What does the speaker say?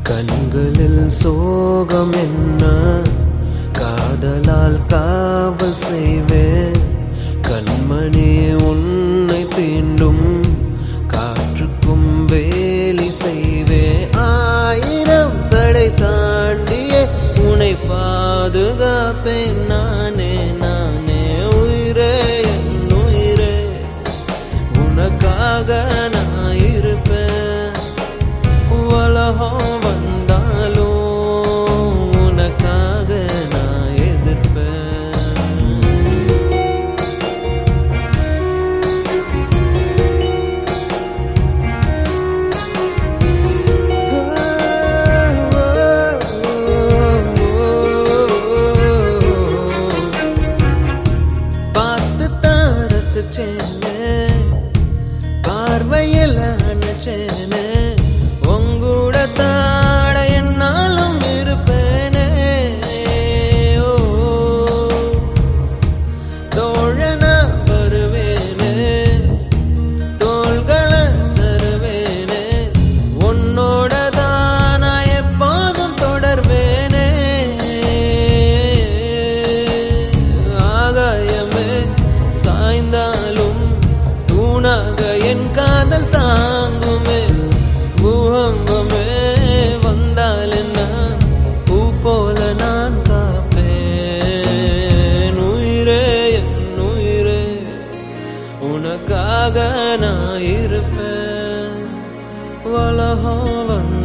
கண்களில் சோகம் என்ன காதலால் காவல் செய்வேன் கண்மணி உன்னை தீண்டும் காற்றுக்கும் வேலி செய்வேன் ஆயிரம் தடை தாண்டிய உன்னை பாதுகாப்பேன் நானே நானே உயிரே என் உயிரே உனக்காக நான் இருப்பேன் உலகம் வந்தாலும் உனக்காக நான் எதிர்ப்பேன் பார்த்து தான் ரசிச்சேனே பார்வையில் அணைச்சேனே உங்கூட தாட என்னாலும் இருப்பேனே ஓ தோழனா வருவேனே தோள்களை தருவேனே உன்னோட தான் நான் எப்போதும் தொடர்வேனே ஆகாயமே சாய்ந்தாலும் தூணாக என் காதல் தாங்குமே பூகம்பமே வந்தால் என்ன பூ போல நான் காப்பேன் உயிரே என் உயிரே உனக்காக நான் இருப்பேன் உலகம் வந்து